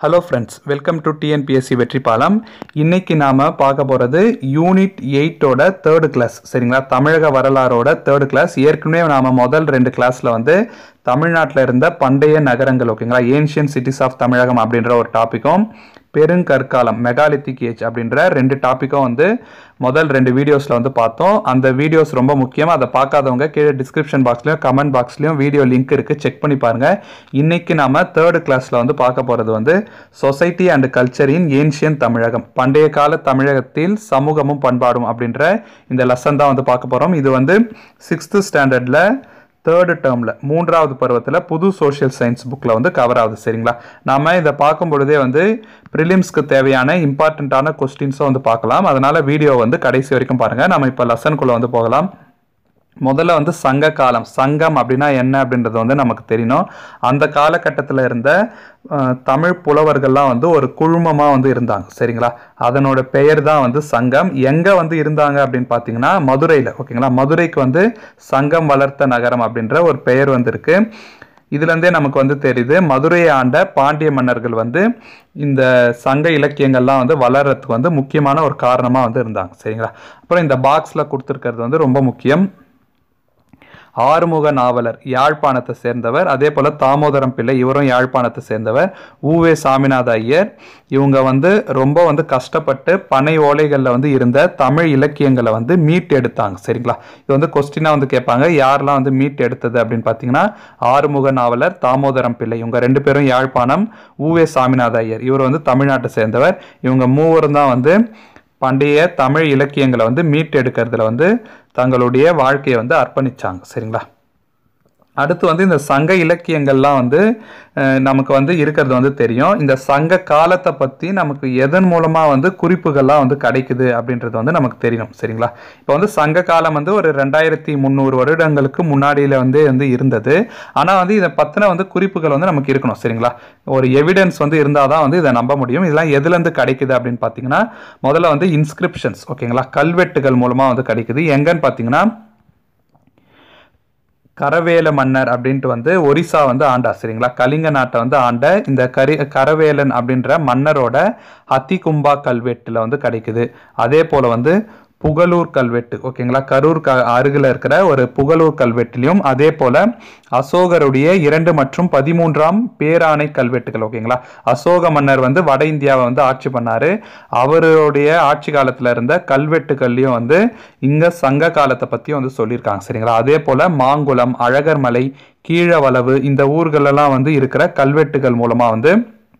hello friends welcome to TNPSC வெற்றி பாலம் இன்னைக்கு நாம் பார்க்க போகிறது யூனிட் எயிட்டோட தேர்டு கிளாஸ் சரிங்களா தமிழக வரலாறோட தேர்டு கிளாஸ் ஏற்கனவே நாம் முதல் ரெண்டு கிளாஸில் வந்து தமிழ்நாட்டில் இருந்த பண்டைய நகரங்கள் ஓகேங்களா ஏன்ஷியன் சிட்டிஸ் ஆஃப் தமிழகம் அப்படின்ற ஒரு டாப்பிக்கும் பெருங்கற்காலம் மெகாலித்திக் ஏஜ் அப்படின்ற ரெண்டு டாப்பிக்கும் வந்து முதல் ரெண்டு வீடியோஸில் வந்து பார்த்தோம் அந்த வீடியோஸ் ரொம்ப முக்கியம் அதை பார்க்காதவங்க கீழே டிஸ்கிரிப்ஷன் பாக்ஸ்லையும் கமெண்ட் பாக்ஸ்லையும் வீடியோ லிங்க் இருக்குது செக் பண்ணி பாருங்கள் இன்னைக்கு நம்ம தேர்டு கிளாஸில் வந்து பார்க்க போகிறது வந்து சொசைட்டி அண்ட் கல்ச்சரின் ஏன்ஷியன் தமிழகம் பண்டைய கால தமிழகத்தில் சமூகமும் பண்பாடும் அப்படின்ற இந்த லெசன் தான் வந்து பார்க்க போகிறோம் இது வந்து சிக்ஸ்த்து ஸ்டாண்டர்டில் தேர்டு டேர்மில் மூன்றாவது பருவத்தில் புது சோஷியல் சயின்ஸ் புக்கில் வந்து கவர் ஆகுது சரிங்களா நாம இதை பார்க்கும் பொழுதே வந்து ப்ரிலிம்ஸ்க்கு தேவையான இம்பார்ட்டண்ட்டான கொஸ்டின்ஸும் வந்து பார்க்கலாம் அதனால வீடியோ வந்து கடைசி வரைக்கும் பாருங்கள் நம்ம இப்போ லெசனுக்குள்ளே வந்து போகலாம் முதல்ல வந்து சங்க காலம் சங்கம் அப்படின்னா என்ன அப்படின்றது வந்து நமக்கு தெரியணும் அந்த காலகட்டத்தில் இருந்த அஹ், தமிழ் புலவர்கள்லாம் வந்து ஒரு குழுமமாக வந்து இருந்தாங்க சரிங்களா அதனோட பெயர் தான் வந்து சங்கம் எங்கே வந்து இருந்தாங்க அப்படின்னு பார்த்தீங்கன்னா மதுரையில் ஓகேங்களா மதுரைக்கு வந்து சங்கம் வளர்த்த நகரம் அப்படின்ற ஒரு பெயர் வந்து இருக்கு இதுலேருந்தே நமக்கு வந்து தெரியுது மதுரையை ஆண்ட பாண்டிய மன்னர்கள் வந்து இந்த சங்க இலக்கியங்கள்லாம் வந்து வளர்றதுக்கு வந்து முக்கியமான ஒரு காரணமாக வந்து இருந்தாங்க சரிங்களா அப்புறம் இந்த பாக்ஸில் கொடுத்துருக்கிறது வந்து ரொம்ப முக்கியம் ஆறுமுக நாவலர் யாழ்ப்பாணத்தை சேர்ந்தவர் அதே போல் தாமோதரம் பிள்ளை இவரும் யாழ்ப்பாணத்தை சேர்ந்தவர் ஊவே சாமிநாத ஐயர் இவங்க வந்து ரொம்ப வந்து கஷ்டப்பட்டு பனை ஓலைகளில் வந்து இருந்த தமிழ் இலக்கியங்களை வந்து மீட் எடுத்தாங்க சரிங்களா இது வந்து கொஸ்டினாக வந்து கேட்பாங்க யாரெல்லாம் வந்து மீட் எடுத்தது அப்படின்னு பார்த்தீங்கன்னா ஆறுமுக நாவலர் தாமோதரம் பிள்ளை இவங்க ரெண்டு பேரும் யாழ்ப்பாணம் ஊவே சாமிநாத ஐயர் இவர் வந்து தமிழ்நாட்டை சேர்ந்தவர் இவங்க மூவரும் தான் வந்து பண்டைய தமிழ் இலக்கியங்களை வந்து மீட்டெடுக்கிறதுல வந்து தங்களுடைய வாழ்க்கையை வந்து அர்ப்பணிச்சாங்க சரிங்களா அடுத்து வந்து இந்த சங்க இலக்கியங்கள்லாம் வந்து அஹ், நமக்கு வந்து இருக்கிறது வந்து தெரியும் இந்த சங்க காலத்தை பற்றி நமக்கு எதன் மூலமாக வந்து குறிப்புகள்லாம் வந்து கிடைக்குது அப்படின்றது வந்து நமக்கு தெரியணும் சரிங்களா இப்போ வந்து சங்க காலம் வந்து ஒரு ரெண்டாயிரத்தி முந்நூறு வருடங்களுக்கு முன்னாடியில் வந்து வந்து இருந்தது ஆனால் வந்து இதை பற்றின வந்து குறிப்புகள் வந்து நமக்கு இருக்கணும் சரிங்களா ஒரு எவிடன்ஸ் வந்து இருந்தால் தான் வந்து இதை நம்ப முடியும் இதெல்லாம் எதுலேருந்து கிடைக்குது அப்படின்னு பார்த்தீங்கன்னா முதல்ல வந்து இன்ஸ்கிரிப்ஷன்ஸ் ஓகேங்களா கல்வெட்டுகள் மூலமாக வந்து கிடைக்குது எங்கன்னு பார்த்தீங்கன்னா கரவேல மன்னர் அப்படின்ட்டு வந்து ஒரிசா வந்து ஆண்டா சரிங்களா கலிங்க நாட்டை வந்து ஆண்ட இந்த கரி கரவேலன் அப்படின்ற மன்னரோட அத்திகும்பா கல்வெட்டில் வந்து கிடைக்குது அதே போல் வந்து புகழூர் கல்வெட்டு ஓகேங்களா கரூர் க அருகில் இருக்கிற ஒரு புகழூர் கல்வெட்டிலையும் அதே போல் அசோகருடைய இரண்டு மற்றும் பதிமூன்றாம் பேராணை கல்வெட்டுகள் ஓகேங்களா அசோக மன்னர் வந்து வட இந்தியாவை வந்து ஆட்சி பண்ணாரு அவருடைய ஆட்சி காலத்தில் இருந்த கல்வெட்டுகள்லையும் வந்து இங்கே சங்க காலத்தை பற்றியும் வந்து சொல்லியிருக்காங்க சரிங்களா அதே போல் மாங்குளம் அழகர்மலை கீழவளவு இந்த ஊர்களெல்லாம் வந்து இருக்கிற கல்வெட்டுகள் மூலமாக வந்து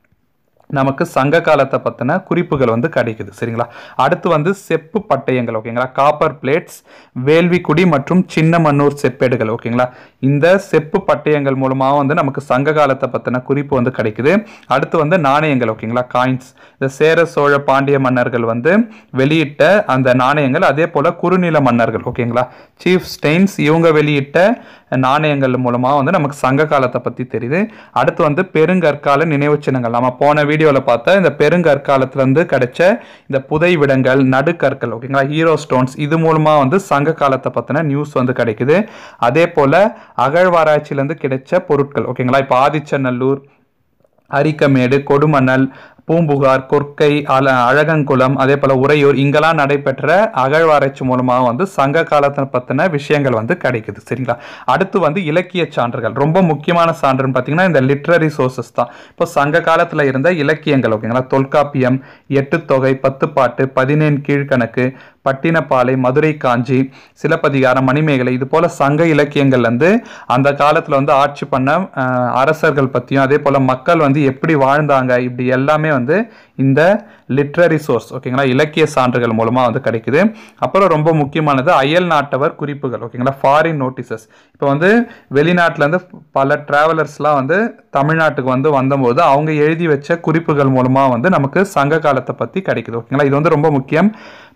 நமக்கு சங்க காலத்தை பற்றின குறிப்புகள் வந்து கிடைக்குது சரிங்களா அடுத்து வந்து செப்பு பட்டயங்கள் ஓகேங்களா காப்பர் பிளேட்ஸ் வேள்விக்குடி மற்றும் சின்ன மன்னூர் செப்பேடுகள் ஓகேங்களா இந்த செப்பு பட்டயங்கள் மூலமாக வந்து நமக்கு சங்க காலத்தை பற்றின குறிப்பு வந்து கிடைக்குது அடுத்து வந்து நாணயங்கள் ஓகேங்களா காயின்ஸ் இந்த சேர சோழ பாண்டிய மன்னர்கள் வந்து வெளியிட்ட அந்த நாணயங்கள் அதே போல் குறுநில மன்னர்கள் ஓகேங்களா சீஃப் ஸ்டெயின்ஸ் இவங்க வெளியிட்ட நாணயங்கள் மூலமாக வந்து நமக்கு சங்க காலத்தை பற்றி தெரியுது அடுத்து வந்து பெருங்கற்கால நினைவு சின்னங்கள் நம்ம போன வீடியோவில் பார்த்த இந்த பெருங்கற்காலத்துலேருந்து கிடைச்ச இந்த புதைவிடங்கள் நடுக்கற்கள் ஓகேங்களா ஹீரோ ஸ்டோன்ஸ் இது மூலமாக வந்து சங்க காலத்தை பற்றின நியூஸ் வந்து கிடைக்குது அதே போல் அகழ்வாராய்ச்சியிலேருந்து கிடைச்ச பொருட்கள் ஓகேங்களா இப்போ ஆதிச்சநல்லூர் அரிக்கமேடு கொடுமணல் பூம்புகார் கொற்கை அல அழகங்குளம் அதே போல் உறையூர் இங்கெல்லாம் நடைபெற்ற அகழ்வாராய்ச்சி மூலமாக வந்து சங்க காலத்தை பற்றின விஷயங்கள் வந்து கிடைக்குது சரிங்களா அடுத்து வந்து இலக்கிய சான்றுகள் ரொம்ப முக்கியமான சான்றுன்னு பார்த்தீங்கன்னா இந்த லிட்ரரி சோர்சஸ் தான் இப்போ சங்க காலத்தில் இருந்த இலக்கியங்கள் ஓகேங்களா தொல்காப்பியம் எட்டுத்தொகை பத்துப்பாட்டு பதினேழு கீழ்கணக்கு பட்டினப்பாலை மதுரை காஞ்சி சிலப்பதிகாரம் மணிமேகலை இது போல சங்க இலக்கியங்கள் வந்து அந்த காலத்தில் வந்து ஆட்சி பண்ண அஹ், அரசர்கள் பற்றியும் அதே போல் மக்கள் வந்து எப்படி வாழ்ந்தாங்க இப்படி எல்லாமே வந்து இந்த லிட்ரரி சோர்ஸ் ஓகேங்களா இலக்கிய சான்றுகள் மூலமாக வந்து கிடைக்குது அப்புறம் ரொம்ப முக்கியமானது அயல் நாட்டவர் குறிப்புகள் ஓகேங்களா ஃபாரின் நோட்டீசஸ் இப்போ வந்து வெளிநாட்டிலேருந்து பல டிராவலர்ஸ்லாம் வந்து தமிழ்நாட்டுக்கு வந்து வந்தபோது அவங்க எழுதி வச்ச குறிப்புகள் மூலமாக வந்து நமக்கு சங்க காலத்தை பற்றி கிடைக்குது ஓகேங்களா இது வந்து ரொம்ப முக்கியம்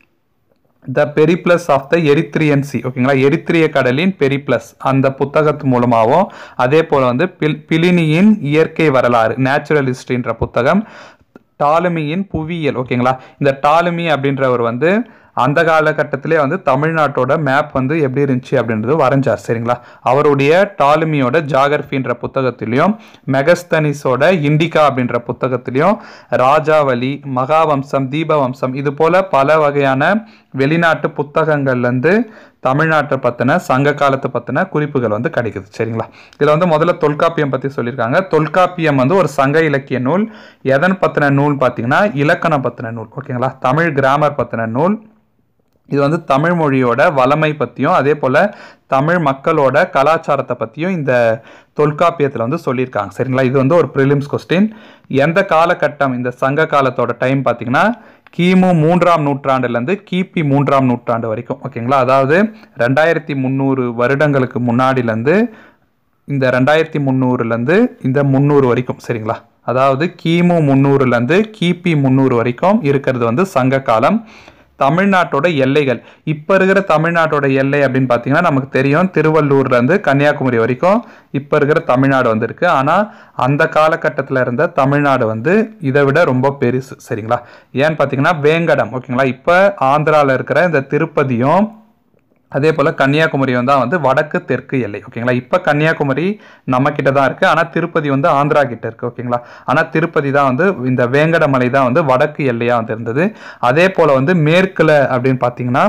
the Periplus of the Erythraean sea ஓகேங்களா எரித்ரிய கடலின் பெரிப்ளஸ் அந்த புத்தகத்து மூலமாகவும் அதே போல் வந்து பில் பிலினியின் இயற்கை வரலாறு நேச்சுரல் ஹிஸ்ட்ரின்ற புத்தகம் டாலமியின் புவியியல் ஓகேங்களா இந்த டாலமி அப்படின்றவர் வந்து அந்த காலகட்டத்திலே வந்து தமிழ்நாட்டோட மேப் வந்து எப்படி இருந்துச்சு அப்படின்றது வரைஞ்சார் சரிங்களா அவருடைய டாலுமியோட ஜாகிரபின்ற புத்தகத்திலையும் மெகஸ்தனிஸோட இண்டிகா அப்படின்ற புத்தகத்திலையும் ராஜாவலி மகாவம்சம் தீபவம்சம் இது போல பல வகையான வெளிநாட்டு புத்தகங்கள்லேருந்து தமிழ்நாட்டை பற்றின சங்க காலத்தை பற்றின குறிப்புகள் வந்து கிடைக்குது சரிங்களா இதில் வந்து முதல்ல தொல்காப்பியம் பற்றி சொல்லியிருக்காங்க தொல்காப்பியம் வந்து ஒரு சங்க இலக்கிய நூல் எதன் பற்றின நூல் பார்த்தீங்கன்னா இலக்கணம் பற்றின நூல் ஓகேங்களா தமிழ் கிராமர் பற்றின நூல் இது வந்து தமிழ் மொழியோட வளமை பற்றியும் அதே போல் தமிழ் மக்களோட கலாச்சாரத்தை பற்றியும் இந்த தொல்காப்பியத்தில் வந்து சொல்லியிருக்காங்க சரிங்களா இது வந்து ஒரு ப்ரிலிம்ஸ் கொஸ்டின் எந்த காலகட்டம் இந்த சங்க காலத்தோட டைம் பார்த்தீங்கன்னா கிமு மூன்றாம் நூற்றாண்டுலேருந்து கிபி மூன்றாம் நூற்றாண்டு வரைக்கும் ஓகேங்களா அதாவது ரெண்டாயிரத்தி முந்நூறு வருடங்களுக்கு முன்னாடிலேருந்து இந்த ரெண்டாயிரத்தி முந்நூறுலேருந்து இந்த முந்நூறு வரைக்கும் சரிங்களா அதாவது கிமு முந்நூறுலேருந்து கிபி முந்நூறு வரைக்கும் இருக்கிறது வந்து சங்க காலம் தமிழ்நாட்டோட எல்லைகள் இப்போ இருக்கிற தமிழ்நாட்டோட எல்லை அப்படின்னு பார்த்தீங்கன்னா நமக்கு தெரியும் திருவள்ளூர்லேருந்து கன்னியாகுமரி வரைக்கும் இப்போ இருக்கிற தமிழ்நாடு வந்து இருக்கு ஆனால் அந்த காலகட்டத்தில் இருந்த தமிழ்நாடு வந்து இதை விட ரொம்ப பெருசு சரிங்களா ஏன்னு பார்த்தீங்கன்னா வேங்கடம் ஓகேங்களா இப்போ ஆந்திராவில் இருக்கிற இந்த திருப்பதியும் அதே போல் கன்னியாகுமரி தான் வந்து வடக்கு தெற்கு எல்லை ஓகேங்களா இப்போ கன்னியாகுமரி நம்ம கிட்ட தான் இருக்குது ஆனால் திருப்பதி வந்து ஆந்திரா கிட்ட இருக்குது ஓகேங்களா ஆனால் திருப்பதி தான் வந்து இந்த வேங்கடமலை தான் வந்து வடக்கு எல்லையாக வந்து இருந்தது அதே போல் வந்து மேற்கில் அப்படின்னு பார்த்தீங்கன்னா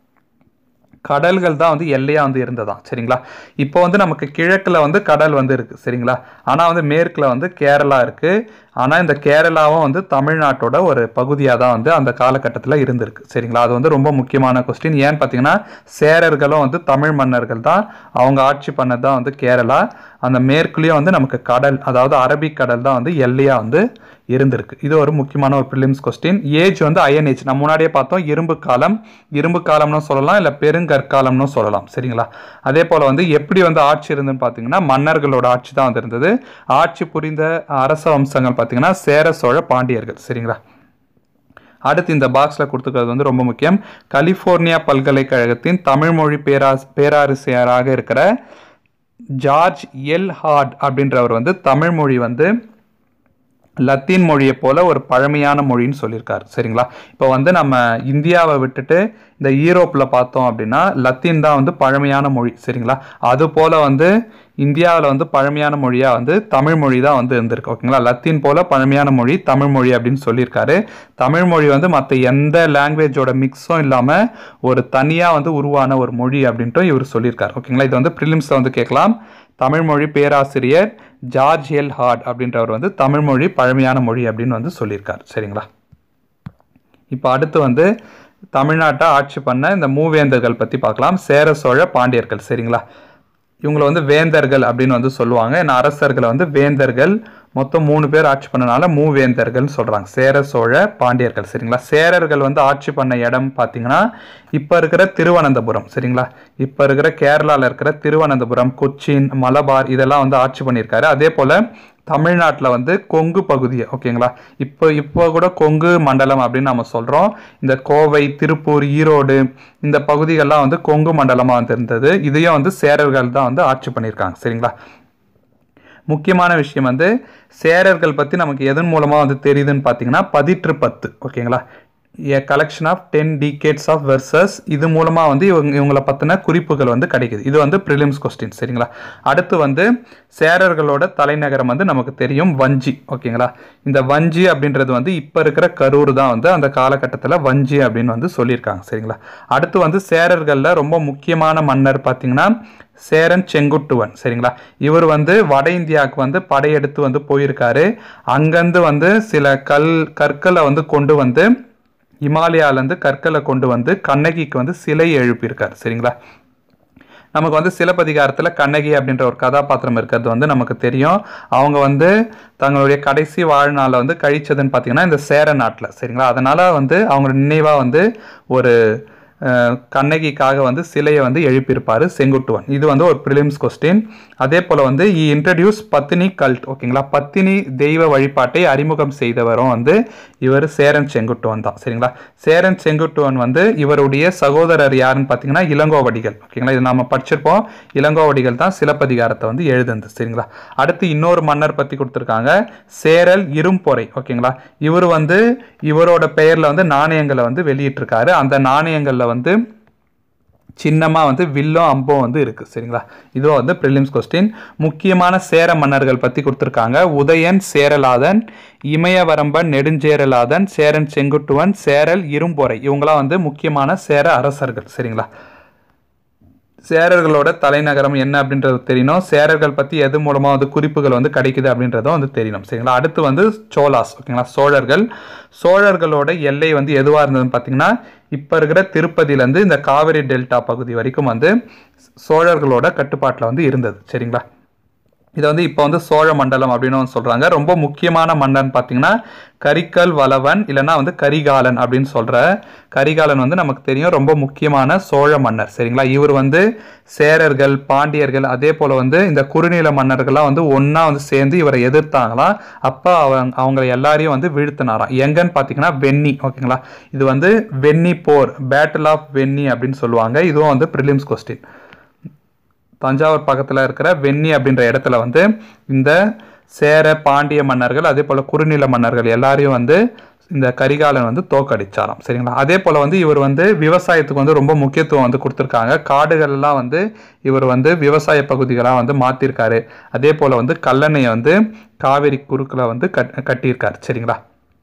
கடல்கள் தான் வந்து எல்லையாக வந்து இருந்ததாம் சரிங்களா இப்போ வந்து நமக்கு கிழக்கில் வந்து கடல் வந்து இருக்குது சரிங்களா ஆனால் வந்து மேற்கில் வந்து கேரளா இருக்குது ஆனால் இந்த கேரளாவும் வந்து தமிழ்நாட்டோட ஒரு பகுதியாக தான் வந்து அந்த காலகட்டத்தில் இருந்திருக்கு சரிங்களா அது வந்து ரொம்ப முக்கியமான கொஸ்டின் ஏன்னு பார்த்தீங்கன்னா சேரர்களும் வந்து தமிழ் மன்னர்கள் தான் அவங்க ஆட்சி பண்ணது தான் வந்து கேரளா அந்த மேற்குலேயும் வந்து நமக்கு கடல் அதாவது அரபிக் கடல் தான் வந்து எல்லையாக வந்து இருந்திருக்கு இது ஒரு முக்கியமான ஒரு ப்ரிலிம்ஸ் கொஸ்டின் ஏஜ் வந்து அயன் ஏஜ் நம்ம முன்னாடியே பார்த்தோம் இரும்பு காலம் இரும்பு காலம்னு சொல்லலாம் இல்லை பெருங்கற்காலம்னு சொல்லலாம் சரிங்களா அதே போல் வந்து எப்படி வந்து ஆட்சி இருந்துன்னு பார்த்தீங்கன்னா மன்னர்களோட ஆட்சி தான் வந்து இருந்தது ஆட்சி புரிந்த அரச வம்சங்கள் பார்த்தீங்கன்னா சேர சோழ பாண்டியர்கள் சரிங்களா அடுத்து இந்த பாக்ஸில் கொடுத்துக்கிறது வந்து ரொம்ப முக்கியம் கலிஃபோர்னியா பல்கலைக்கழகத்தின் தமிழ்மொழி பேராஸ் பேராசிரியராக இருக்கிற ஜார்ஜ் எல் ஹார்ட் அப்படின்றவர் வந்து தமிழ்மொழி வந்து லத்தீன் மொழியை போல ஒரு பழமையான மொழின்னு சொல்லியிருக்காரு சரிங்களா இப்போ வந்து நம்ம இந்தியாவை விட்டுட்டு இந்த ஈரோப்பில் பார்த்தோம் அப்படின்னா லத்தீன் தான் வந்து பழமையான மொழி சரிங்களா அது போல் வந்து இந்தியாவில் வந்து பழமையான மொழியாக வந்து தமிழ் மொழி தான் வந்து இருந்திருக்கு ஓகேங்களா லத்தீன் போல பழமையான மொழி தமிழ் மொழி அப்படின்னு சொல்லியிருக்காரு தமிழ் மொழி வந்து மற்ற எந்த லாங்குவேஜோட மிக்ஸும் இல்லாமல் ஒரு தனியாக வந்து உருவான ஒரு மொழி அப்படின்ட்டு இவர் சொல்லியிருக்காரு ஓகேங்களா இது வந்து ப்ரிலிம்ஸில் வந்து கேட்கலாம் தமிழ்மொழி பேராசிரியர் ஜார்ஜ் எல் ஹார்ட் அப்படின்றவர் வந்து தமிழ்மொழி பழமையான மொழி அப்படின்னு வந்து சொல்லியிருக்கார் சரிங்களா இப்போ அடுத்து வந்து தமிழ்நாட்டை ஆட்சி பண்ண இந்த மூவேந்தர்கள் பற்றி பார்க்கலாம் சேர சோழ பாண்டியர்கள் சரிங்களா இவங்களை வந்து வேந்தர்கள் அப்படின்னு வந்து சொல்லுவாங்க ஏன்னா அரசர்களை வந்து வேந்தர்கள் மொத்தம் மூணு பேர் ஆட்சி பண்ணனால மூவேந்தர்கள்னு சொல்கிறாங்க சேர சோழ பாண்டியர்கள் சரிங்களா சேரர்கள் வந்து ஆட்சி பண்ண இடம் பார்த்தீங்கன்னா இப்போ இருக்கிற திருவனந்தபுரம் சரிங்களா இப்போ இருக்கிற கேரளாவில் இருக்கிற திருவனந்தபுரம் கொச்சின் மலபார் இதெல்லாம் வந்து ஆட்சி பண்ணியிருக்காரு அதே போல் தமிழ்நாட்டில் வந்து கொங்கு பகுதி ஓகேங்களா இப்போ இப்போ கூட கொங்கு மண்டலம் அப்படின்னு நம்ம சொல்கிறோம் இந்த கோவை திருப்பூர் ஈரோடு இந்த பகுதிகள்லாம் வந்து கொங்கு மண்டலமாக வந்து இருந்தது இதையும் வந்து சேரர்கள் தான் வந்து ஆட்சி பண்ணியிருக்காங்க சரிங்களா முக்கியமான விஷயம் வந்து சேரர்கள் பற்றி நமக்கு எதன் மூலமாக வந்து தெரியுதுன்னு பார்த்தீங்கன்னா பதிற்று பத்து ஓகேங்களா a collection of ten decades of verses இது மூலமாக வந்து இவங்க இவங்களை பற்றின குறிப்புகள் வந்து கிடைக்குது இது வந்து ப்ரிலிம்ஸ் கொஸ்டின் சரிங்களா அடுத்து வந்து சேரர்களோட தலைநகரம் வந்து நமக்கு தெரியும் வஞ்சி ஓகேங்களா இந்த வஞ்சி அப்படின்றது வந்து இப்போ இருக்கிற கரூர் தான் வந்து அந்த காலகட்டத்தில் வஞ்சி அப்படின்னு வந்து சொல்லியிருக்காங்க சரிங்களா அடுத்து வந்து சேரர்களில் ரொம்ப முக்கியமான மன்னர் பார்த்தீங்கன்னா சேரன் செங்குட்டுவன் சரிங்களா இவர் வந்து வட இந்தியாவுக்கு வந்து படையெடுத்து வந்து போயிருக்காரு அங்கேருந்து வந்து சில கல் கற்களை வந்து கொண்டு வந்து இமாலயாலேருந்து கற்களை கொண்டு வந்து கண்ணகிக்கு வந்து சிலை எழுப்பியிருக்காரு சரிங்களா நமக்கு வந்து சிலப்பதிகாரத்தில் கண்ணகி அப்படின்ற ஒரு கதாபாத்திரம் இருக்கிறது வந்து நமக்கு தெரியும் அவங்க வந்து தங்களுடைய கடைசி வாழ்நாளை வந்து கழிச்சதுன்னு பார்த்தீங்கன்னா இந்த சேர நாட்டில் சரிங்களா அதனால் வந்து அவங்களோட நினைவாக வந்து ஒரு அஹ், கண்ணகிக்காக வந்து சிலையை வந்து எழுப்பியிருப்பார் செங்குட்டுவன் இது வந்து ஒரு ப்ரிலிம்ஸ் கொஸ்டின் அதே போல் வந்து இ இன்ட்ரடியூஸ் பத்தினி கல்ட் ஓகேங்களா பத்தினி தெய்வ வழிபாட்டை அறிமுகம் செய்தவரும் வந்து இவர் சேரன் செங்குட்டுவன் தான் சரிங்களா சேரன் செங்குட்டுவன் வந்து இவருடைய சகோதரர் யாருன்னு பார்த்தீங்கன்னா இளங்கோவடிகள் ஓகேங்களா இது நாம படிச்சிருப்போம் இளங்கோவடிகள் தான் சிலப்பதிகாரத்தை வந்து எழுதுனது சரிங்களா அடுத்து இன்னொரு மன்னர் பற்றி கொடுத்துருக்காங்க சேரல் இரும்பொறை ஓகேங்களா இவர் வந்து இவரோட பெயரில் வந்து நாணயங்களை வந்து வெளியிட்டிருக்காரு அந்த நாணயங்களில் வந்து சின்னமாக வந்து வில்லும் அம்பும் வந்து இருக்குது சரிங்களா இதுவும் வந்து ப்ரிலிம்ஸ் கொஸ்டின் முக்கியமான சேர மன்னர்கள் பற்றி கொடுத்துருக்காங்க உதயன் சேரலாதன் இமயவரம்பன் நெடுஞ்சேரலாதன் சேரன் செங்குட்டுவன் சேரல் இரும்பொறை இவங்களாம் வந்து முக்கியமான சேர அரசர்கள் சரிங்களா சேரர்களோட தலைநகரம் என்ன அப்படின்றது தெரியணும் சேரர்கள் பற்றி எது மூலமாக வந்து குறிப்புகள் வந்து கிடைக்குது அப்படின்றதும் வந்து தெரியணும் சரிங்களா அடுத்து வந்து சோலாஸ் ஓகேங்களா சோழர்கள் சோழர்களோட எல்லை வந்து எதுவாக இருந்ததுன்னு பார்த்தீங்கன்னா இப்போ இருக்கிற திருப்பதியிலேருந்து இந்த காவிரி டெல்டா பகுதி வரைக்கும் வந்து சோழர்களோட கட்டுப்பாட்டில் வந்து இருந்தது சரிங்களா இதை வந்து இப்போ வந்து சோழ மண்டலம் அப்படின்னு வந்து சொல்றாங்க ரொம்ப முக்கியமான மன்னன் பார்த்தீங்கன்னா கரிக்கல் வளவன் இல்லைன்னா வந்து கரிகாலன் அப்படின்னு சொல்ற கரிகாலன் வந்து நமக்கு தெரியும் ரொம்ப முக்கியமான சோழ மன்னர் சரிங்களா இவர் வந்து சேரர்கள் பாண்டியர்கள் அதே போல வந்து இந்த குறுநில மன்னர்கள்லாம் வந்து ஒண்ணா வந்து சேர்ந்து இவரை எதிர்த்தாங்களாம் அப்போ அவங்க அவங்க எல்லாரையும் வந்து வீழ்த்தினாராம் எங்கன்னு பார்த்தீங்கன்னா வெண்ணி ஓகேங்களா இது வந்து வெண்ணி போர் பேட்டில் ஆஃப் வெண்ணி அப்படின்னு சொல்லுவாங்க இதுவும் வந்து ப்ரிலிம்ஸ் கொஸ்டின் தஞ்சாவூர் பக்கத்தில் இருக்கிற வெண்ணி அப்படின்ற இடத்துல வந்து இந்த சேர பாண்டிய மன்னர்கள் அதே போல் குறுநில மன்னர்கள் எல்லாரையும் வந்து இந்த கரிகாலன் வந்து தோக்கடிச்சாராம் சரிங்களா அதே போல் வந்து இவர் வந்து விவசாயத்துக்கு வந்து ரொம்ப முக்கியத்துவம் வந்து கொடுத்துருக்காங்க காடுகள்லாம் வந்து இவர் வந்து விவசாய பகுதிகளாக வந்து மாற்றிருக்காரு அதே போல் வந்து கல்லணையை வந்து காவிரி குறுக்கில் வந்து கட் கட்டியிருக்காரு சரிங்களா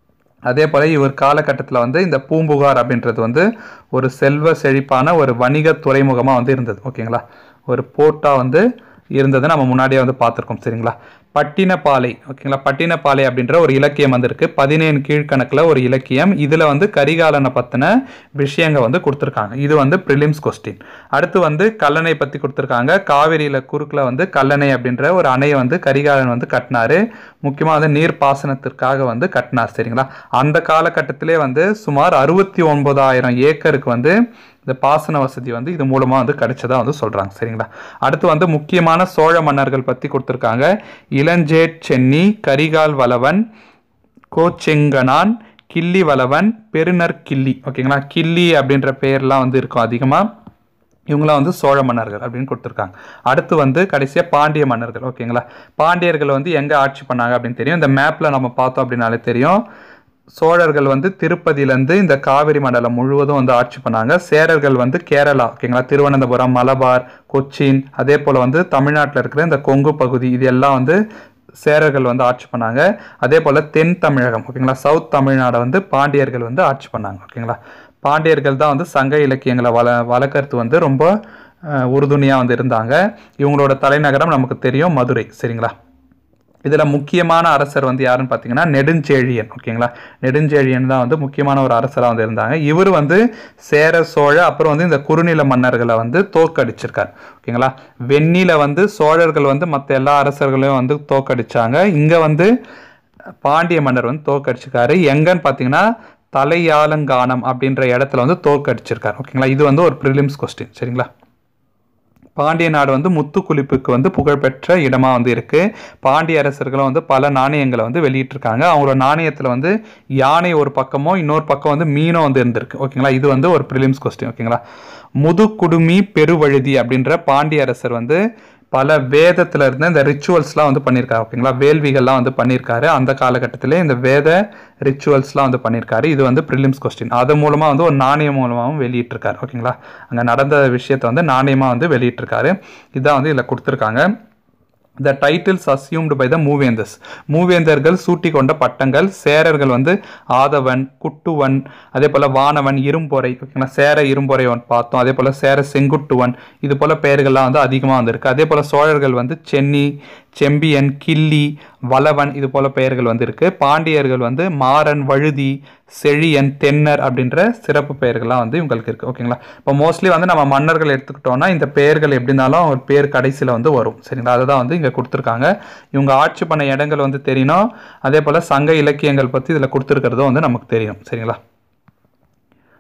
அதே போல் இவர் காலகட்டத்தில் வந்து இந்த பூம்புகார் அப்படின்றது வந்து ஒரு செல்வ செழிப்பான ஒரு வணிக துறைமுகமாக வந்து இருந்தது ஓகேங்களா ஒரு போர்ட்டாக வந்து இருந்ததை நம்ம முன்னாடியே வந்து பார்த்துருக்கோம் சரிங்களா பட்டினப்பாலை ஓகேங்களா பட்டினப்பாலை அப்படின்ற ஒரு இலக்கியம் வந்து இருக்கு பதினேழு கீழ்கணக்கில் ஒரு இலக்கியம் இதில் வந்து கரிகாலனை பற்றின விஷயங்கள் வந்து கொடுத்துருக்காங்க இது வந்து ப்ரிலிம்ஸ் கொஸ்டின் அடுத்து வந்து கல்லணை பற்றி கொடுத்துருக்காங்க காவிரியில் குறுக்கில் வந்து கல்லணை அப்படின்ற ஒரு அணையை வந்து கரிகாலன் வந்து கட்டினாரு முக்கியமாக வந்து நீர் பாசனத்திற்காக வந்து கட்டினார் சரிங்களா அந்த காலகட்டத்திலே வந்து சுமார் அறுபத்தி ஒன்பதாயிரம் ஏக்கருக்கு வந்து இந்த பாசன வசதி வந்து இது மூலமா வந்து கிடைச்சதா வந்து சொல்றாங்க சரிங்களா அடுத்து வந்து முக்கியமான சோழ மன்னர்கள் பத்தி கொடுத்துருக்காங்க இளஞ்சேட் சென்னி கரிகால் வளவன் கோச்செங்கனான் கிள்ளி வளவன் பெருநர் கிள்ளி ஓகேங்களா கிள்ளி அப்படின்ற பெயர்லாம் வந்து இருக்கும் அதிகமாக இவங்களாம் வந்து சோழ மன்னர்கள் அப்படின்னு கொடுத்துருக்காங்க அடுத்து வந்து கடைசியாக பாண்டிய மன்னர்கள் ஓகேங்களா பாண்டியர்கள் வந்து எங்கே ஆட்சி பண்ணாங்க அப்படின்னு தெரியும் இந்த மேப்பில் நம்ம பார்த்தோம் அப்படின்னாலே தெரியும் சோழர்கள் வந்து திருப்பதியிலேருந்து இந்த காவிரி மண்டலம் முழுவதும் வந்து ஆட்சி பண்ணாங்க சேரர்கள் வந்து கேரளா ஓகேங்களா திருவனந்தபுரம் மலபார் கொச்சின் அதே போல் வந்து தமிழ்நாட்டில் இருக்கிற இந்த கொங்கு பகுதி இது எல்லாம் வந்து சேரர்கள் வந்து ஆட்சி பண்ணாங்க அதே போல் தென் தமிழகம் ஓகேங்களா சவுத் தமிழ்நாடை வந்து பாண்டியர்கள் வந்து ஆட்சி பண்ணாங்க ஓகேங்களா பாண்டியர்கள் தான் வந்து சங்க இலக்கியங்களை வள வளர்க்கறது வந்து ரொம்ப உறுதுணையாக வந்து இருந்தாங்க இவங்களோட தலைநகரம் நமக்கு தெரியும் மதுரை சரிங்களா இதில் முக்கியமான அரசர் வந்து யாருன்னு பார்த்தீங்கன்னா நெடுஞ்செழியன் ஓகேங்களா நெடுஞ்செழியன் தான் வந்து முக்கியமான ஒரு அரசராக வந்து இருந்தாங்க இவர் வந்து சேர சோழ அப்புறம் வந்து இந்த குறுநில மன்னர்களை வந்து தோற்கடிச்சிருக்கார் ஓகேங்களா வெண்ணில வந்து சோழர்கள் வந்து மற்ற எல்லா அரசர்களையும் வந்து தோற்கடிச்சாங்க இங்கே வந்து பாண்டிய மன்னர் வந்து தோற்கடிச்சிருக்காரு எங்கன்னு பார்த்தீங்கன்னா தலையாலங்கானம் அப்படின்ற இடத்துல வந்து தோற்கடிச்சிருக்காரு ஓகேங்களா இது வந்து ஒரு ப்ரிலிம்ஸ் கொஸ்டின் சரிங்களா பாண்டிய நாடு வந்து முத்துக்குளிப்புக்கு வந்து புகழ்பெற்ற இடமா வந்து இருக்கு பாண்டிய அரசர்களும் வந்து பல நாணயங்களை வந்து வெளியிட்டிருக்காங்க அவங்களோட நாணயத்துல வந்து யானை ஒரு பக்கமோ இன்னொரு பக்கம் வந்து மீனும் வந்து இருந்திருக்கு ஓகேங்களா இது வந்து ஒரு ப்ரிலிம்ஸ் கொஸ்டின் ஓகேங்களா முதுகுடுமி பெருவழுதி அப்படின்ற பாண்டிய அரசர் வந்து பல வேதத்துல இருந்த இந்த ரிச்சுவல்ஸ்லாம் வந்து பண்ணியிருக்காரு ஓகேங்களா வேள்விகள்லாம் வந்து பண்ணியிருக்காரு அந்த காலகட்டத்திலே இந்த வேத ரிச்சுவல்ஸ்லாம் வந்து பண்ணியிருக்காரு இது வந்து ப்ரிலிம்ஸ் கொஸ்டின் அது மூலமா வந்து ஒரு நாணயம் மூலமாகவும் வெளியிட்டிருக்காரு ஓகேங்களா அங்கே நடந்த விஷயத்தை வந்து நாணயமாக வந்து வெளியிட்டிருக்காரு இதுதான் வந்து இதில் கொடுத்துருக்காங்க the titles assumed by the Moovendars மூவேந்தர்கள் சூட்டி கொண்ட பட்டங்கள் சேரர்கள் வந்து ஆதவன் குட்டுவன் அதே போல் வானவன் இரும்பொறை ஓகேங்களா சேர இரும்பொறை ஒன்று பார்த்தோம் அதே போல் சேர செங்குட்டுவன் இது போல் பெயர்கள்லாம் வந்து அதிகமாக வந்திருக்கு அதே போல் சோழர்கள் வந்து சென்னி செம்பியன் கிள்ளி வளவன் இது போல பெயர்கள் வந்து இருக்கு பாண்டியர்கள் வந்து மாறன் வழுதி செழியன் தென்னர் அப்படின்ற சிறப்பு பெயர்கள்லாம் வந்து இவங்களுக்கு இருக்கு ஓகேங்களா இப்போ மோஸ்ட்லி வந்து நம்ம மன்னர்கள் எடுத்துக்கிட்டோம்னா இந்த பெயர்கள் எப்படி இருந்தாலும் ஒரு பேர் கடைசியில் வந்து வரும் சரிங்களா அதை தான் வந்து இங்கே கொடுத்துருக்காங்க இவங்க ஆட்சி பண்ண இடங்கள் வந்து தெரியணும் அதே போல் சங்க இலக்கியங்கள் பற்றி இதில் கொடுத்துருக்கிறதும் வந்து நமக்கு தெரியும் சரிங்களா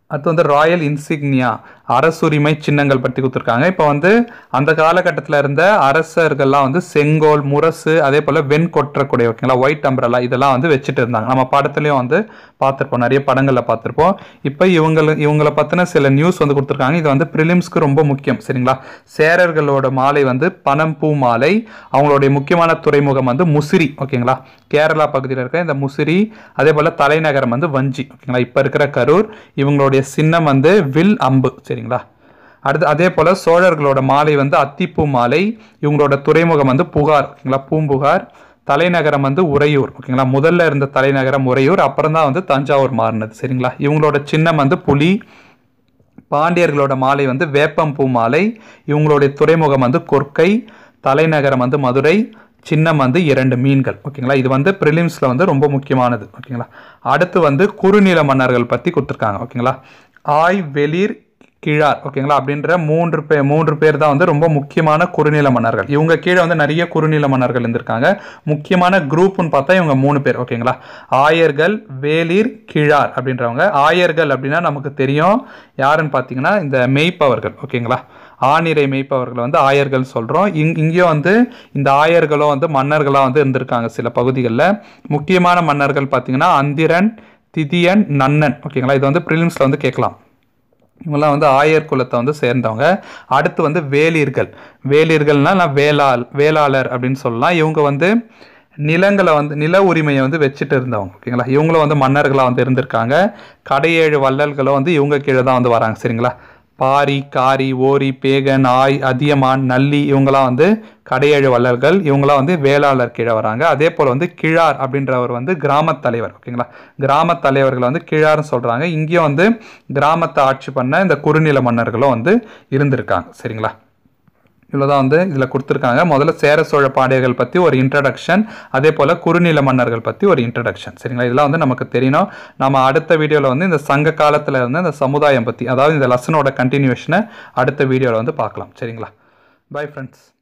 அடுத்து வந்து ராயல் இன்சிக்னியா அரசுரிமை சின்னங்கள் பற்றி கொடுத்துருக்காங்க இப்போ வந்து அந்த காலகட்டத்தில் இருந்த அரசர்கள்லாம் வந்து செங்கோல் முரசு அதே போல் வெண் கொற்றக்கூடிய ஓகேங்களா ஒயிட் அம்பரலா இதெல்லாம் வந்து வச்சுட்டு இருந்தாங்க நம்ம படத்துலையும் வந்து பார்த்துருப்போம் நிறைய படங்களில் பார்த்துருப்போம் இப்போ இவங்கள இவங்கள பற்றின சில நியூஸ் வந்து கொடுத்துருக்காங்க இது வந்து ப்ரிலிம்ஸ்க்கு ரொம்ப முக்கியம் சரிங்களா சேரர்களோட மாலை வந்து பனம்பூ மாலை அவங்களுடைய முக்கியமான துறைமுகம் வந்து முசிறி ஓகேங்களா கேரளா பகுதியில் இருக்க இந்த முசிறி அதே போல் தலைநகரம் வந்து வஞ்சி ஓகேங்களா இப்போ இருக்கிற கரூர் இவங்களுடைய சின்னம் வந்து வில் அம்பு சரிங்களா அடுத்து அதே போல் சோழர்களோட மாலை வந்து அத்திப்பூ மாலை இவங்களோட துறைமுகம் வந்து புகார் ஓகேங்களா பூம்புகார் தலைநகரம் வந்து உறையூர் ஓகேங்களா முதல்ல இருந்த தலைநகரம் உறையூர் அப்புறம் தான் வந்து தஞ்சாவூர் மாறினது சரிங்களா இவங்களோட சின்னம் வந்து புலி பாண்டியர்களோட மாலை வந்து வேப்பம்பூ மாலை இவங்களுடைய துறைமுகம் வந்து கொர்க்கை தலைநகரம் வந்து மதுரை சின்னம் வந்து இரண்டு மீன்கள் ஓகேங்களா இது வந்து ப்ரிலிம்ஸில் வந்து ரொம்ப முக்கியமானது ஓகேங்களா அடுத்து வந்து குறுநில மன்னர்கள் பற்றி கொடுத்துருக்காங்க ஓகேங்களா ஆய் வெளிர் கிழார் ஓகேங்களா அப்படின்ற மூன்று பேர் மூன்று பேர் தான் வந்து ரொம்ப முக்கியமான குறுநில மன்னர்கள் இவங்க கீழே வந்து நிறைய குறுநில மன்னர்கள் இருந்திருக்காங்க முக்கியமான குரூப்னு பார்த்தா இவங்க மூணு பேர் ஓகேங்களா ஆயர்கள் வேளிர் கிழார் அப்படின்றவங்க ஆயர்கள் அப்படின்னா நமக்கு தெரியும் யாருன்னு பார்த்தீங்கன்னா இந்த மெய்ப்பவர்கள் ஓகேங்களா ஆணிரை மெய்ப்பவர்கள் வந்து ஆயர்கள் சொல்கிறோம் இங் இங்கேயும் வந்து இந்த ஆயர்களும் வந்து மன்னர்களாக வந்து இருந்திருக்காங்க சில பகுதிகளில் முக்கியமான மன்னர்கள் பார்த்தீங்கன்னா அந்திரன் திதியன் நன்னன் ஓகேங்களா இது வந்து ப்ரிலிம்ஸில் வந்து கேட்கலாம் இவங்கெல்லாம் வந்து ஆயர் குலத்தை வந்து சேர்ந்தவங்க அடுத்து வந்து வேலிர்கள் வேலிர்கள்னா நான் வேளாள் வேளாளர் அப்படின்னு சொல்லலாம் இவங்க வந்து நிலங்களை வந்து நில உரிமையை வந்து வச்சுட்டு இருந்தவங்க ஓகேங்களா இவங்களும் வந்து மன்னர்களாக வந்து இருந்திருக்காங்க கடையேழு வள்ளல்களும் வந்து இவங்க கீழே தான் வந்து வராங்க சரிங்களா பாரி காரி ஓரி பேகன் ஆய் அதியமான் நல்லி இவங்களாம் வந்து கடையேழு வள்ளல்கள் இவங்களாம் வந்து வேளாளர் கீழே வராங்க அதே போல் வந்து கிழார் அப்படின்றவர் வந்து கிராமத் தலைவர் ஓகேங்களா கிராமத் தலைவர்களை வந்து கிழார்னு சொல்கிறாங்க இங்கேயும் வந்து கிராமத்தை ஆட்சி பண்ண இந்த குறுநில மன்னர்களும் வந்து இருந்திருக்காங்க சரிங்களா இவ்வளோதான் வந்து இதில் கொடுத்துருக்காங்க முதல்ல சேர சோழ பாண்டியர்கள் பற்றி ஒரு இன்ட்ரடக்ஷன் அதே போல் குறுநில மன்னர்கள் பற்றி ஒரு இன்ட்ரடக்ஷன் சரிங்களா இதெல்லாம் வந்து நமக்கு தெரியணும் நம்ம அடுத்த வீடியோவில் வந்து இந்த சங்க காலத்தில் இருந்த இந்த சமுதாயம் பற்றி அதாவது இந்த லெசனோட கண்டினியூஷனை அடுத்த வீடியோவில் வந்து பார்க்கலாம் சரிங்களா பை ஃப்ரெண்ட்ஸ்